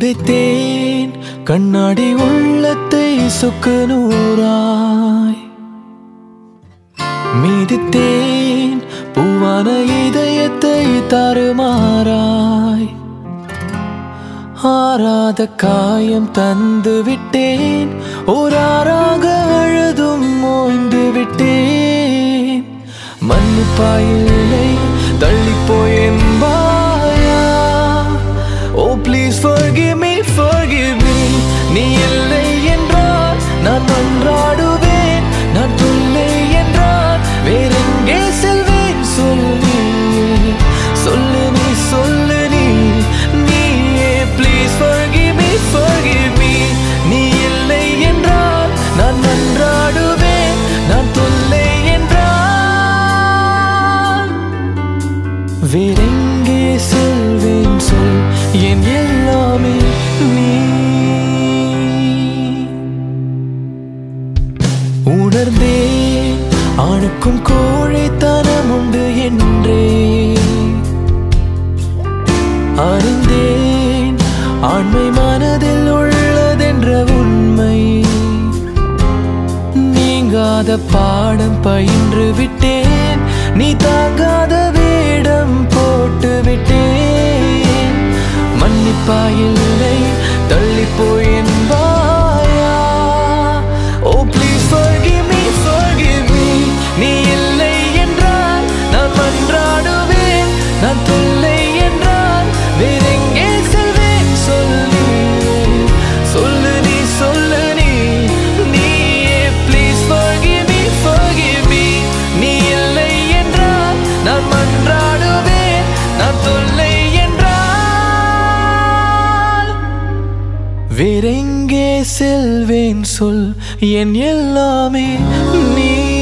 உதைத்தேன் கண்ணாடி உள்ளத்தை சொக்கு நூறாய் மீதித்தேன் பூவான இதயத்தை தருமாறாய் ஆறாத காயம் தந்து விட்டேன் ஓராறாக அழுதும் ஓய்ந்து விட்டேன் மன்னிப்பாயில்லை தள்ளிப்போய் என்பாயா oh please forgive me forgive me நீ இல்லை என்றால் நான் மன்றாடுவேன் நான் தொல்லை என்றால் வேறெங்கே செல்வேன் சொல் நீயே சொல்லு நீ சொல்லு நீ நீயே please forgive me forgive me நீ இல்லை என்றால் நான் மன்றாடுவேன் நான் தொல்லை என்றால் வேறெங்கே செல்வேன் சொல் என் எல்லாமே நீ உணர்ந்தேன் ஆணுக்கும் கோழைத்தனம் உண்டு என்றே அறிந்தேன் ஆண்மை மனதில் உள்ளதென்ற உண்மை நீங்காத பாடம் பயின்று விட்டேன் நீ தாங்காத வேடம் போட்டு விட்டேன் மன்னிப்பாயில்லை தள்ளி போய் என்பாயா oh please forgive me forgive me நீ இல்லை என்றால் நான் மன்றாடுவேன் நான் தொல்லை என்றால் வேறெங்கே செல்வேன் சொல்லி சொல்லு நீ சொல்லு நீ நீயே please forgive me forgive me நீ இல்லை என்றால் நான் மன்றாடுவேன் நான் தொல்லை என்றால் வேறெங்கே செல்வேன் சொல் என் எல்லாமே நீ